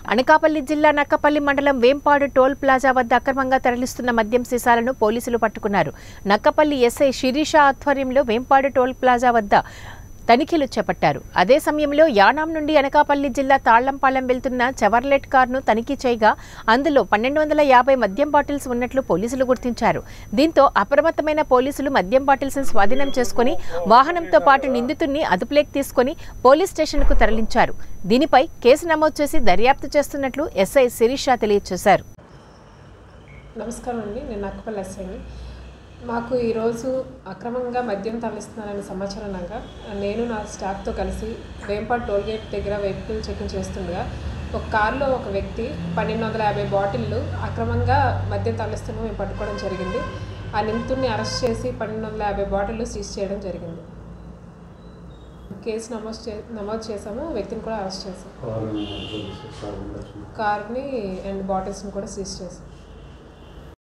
అనకాపల్లి జిల్లా నక్కపల్లి మండలం Vempadu toll plaza వద్ద అక్రమంగా తరలిస్తున్న మద్యం సీసాలను పోలీసులు పట్టుకున్నారు నక్కపల్లి ఎస్ఐ శిరీష ఆధ్వర్యంలో వేంపాడు టోల్ ప్లాజా వద్ద తనిఖీలు చేపట్టారు అదే సమయంలో యానాం నుండి అనకాపల్లి జిల్లా తాళ్లంపాలెం వెళ్తున్న చెవర్లెట్ కార్ను తనిఖీ చేయగా అందులో పన్నెండు వందల యాభై మద్యం బాటిల్స్ ఉన్నట్లు పోలీసులు గుర్తించారు దీంతో అప్రమత్తమైన పోలీసులు మద్యం బాటిల్స్ స్వాధీనం చేసుకుని వాహనంతో పాటు నిందితుడిని అదుపులోకి తీసుకుని పోలీస్ స్టేషన్కు తరలించారు దీనిపై కేసు నమోదు చేసి దర్యాప్తు చేస్తున్నట్లు ఎస్ఐ శిరీష తెలియజేశారు నమస్కారం అండి నేను నక్కపల్లి ఎస్ఐని మాకు ఈరోజు అక్రమంగా మద్యం తరలిస్తున్నారనే సమాచారం అనగా నేను నా స్టాఫ్తో కలిసి వేంపాడు టోల్ గేట్ దగ్గర వెహికల్ చెకింగ్ చేస్తుండగా ఒక కారులో ఒక వ్యక్తి పన్నెండు వందల యాభై బాటిళ్ళు అక్రమంగా మద్యం తరలిస్తున్న మేము పట్టుకోవడం జరిగింది ఆ నిందితుడిని అరెస్ట్ చేసి పన్నెండు వందల యాభై బాటిళ్ళు సీజ్ చేయడం జరిగింది కేసు నమోదు చే నమోదు చేసాము వ్యక్తిని కూడా అరెస్ట్ చేసాము కార్ని అండ్ బాటిల్స్ని కూడా సీజ్ చేసాం